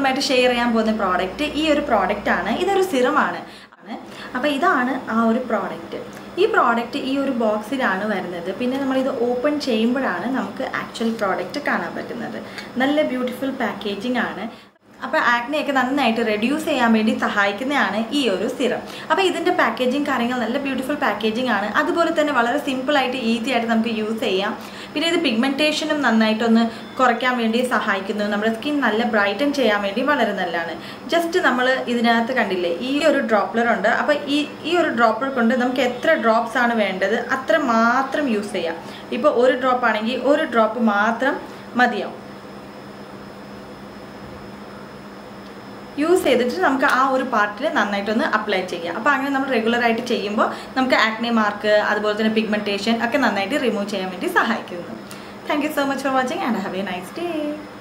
നിങ്ങളുമായിട്ട് ഷെയർ ചെയ്യാൻ പോകുന്ന പ്രോഡക്റ്റ് ഈ ഒരു പ്രോഡക്റ്റ് ആണ് ഇതൊരു സിറമാണ് ആണ് അപ്പോൾ ഇതാണ് ആ ഒരു പ്രോഡക്റ്റ് ഈ പ്രോഡക്റ്റ് ഈ ഒരു ബോക്സിലാണ് വരുന്നത് പിന്നെ നമ്മളിത് ഓപ്പൺ ചെയ്യുമ്പോഴാണ് നമുക്ക് ആക്ച്വൽ പ്രോഡക്റ്റ് കാണാൻ പറ്റുന്നത് നല്ല ബ്യൂട്ടിഫുൾ പാക്കേജിംഗ് ആണ് അപ്പോൾ ആക്നെയൊക്കെ നന്നായിട്ട് റെഡ്യൂസ് ചെയ്യാൻ വേണ്ടി സഹായിക്കുന്നതാണ് ഈ ഒരു സിറം അപ്പോൾ ഇതിൻ്റെ പാക്കേജിങ് കാര്യങ്ങൾ നല്ല ബ്യൂട്ടിഫുൾ പാക്കേജിംഗ് ആണ് അതുപോലെ തന്നെ വളരെ സിമ്പിളായിട്ട് ഈസി ആയിട്ട് നമുക്ക് യൂസ് ചെയ്യാം പിന്നെ ഇത് പിഗ്മെൻറ്റേഷനും നന്നായിട്ടൊന്ന് കുറയ്ക്കാൻ വേണ്ടി സഹായിക്കുന്നു നമ്മുടെ സ്കിൻ നല്ല ബ്രൈറ്റൻ ചെയ്യാൻ വേണ്ടി വളരെ നല്ലതാണ് ജസ്റ്റ് നമ്മൾ ഇതിനകത്ത് കണ്ടില്ലേ ഈ ഒരു ഡ്രോപ്ലർ ഉണ്ട് അപ്പോൾ ഈ ഈ ഒരു ഡ്രോപ്പർ കൊണ്ട് നമുക്ക് എത്ര ഡ്രോപ്സ് ആണ് വേണ്ടത് അത്ര മാത്രം യൂസ് ചെയ്യാം ഇപ്പോൾ ഒരു ഡ്രോപ്പ് ആണെങ്കിൽ ഒരു ഡ്രോപ്പ് മാത്രം മതിയാവും യൂസ് ചെയ്തിട്ട് നമുക്ക് ആ ഒരു പാർട്ടിൽ നന്നായിട്ടൊന്ന് അപ്ലൈ ചെയ്യാം അപ്പോൾ അങ്ങനെ നമ്മൾ റെഗുലർ ആയിട്ട് ചെയ്യുമ്പോൾ നമുക്ക് ആക്നെ മാർക്ക് അതുപോലെ തന്നെ പിഗ്മെൻറ്റേഷൻ ഒക്കെ നന്നായിട്ട് റിമൂവ് ചെയ്യാൻ വേണ്ടി സഹായിക്കുന്നു thank you so much for watching and have a nice day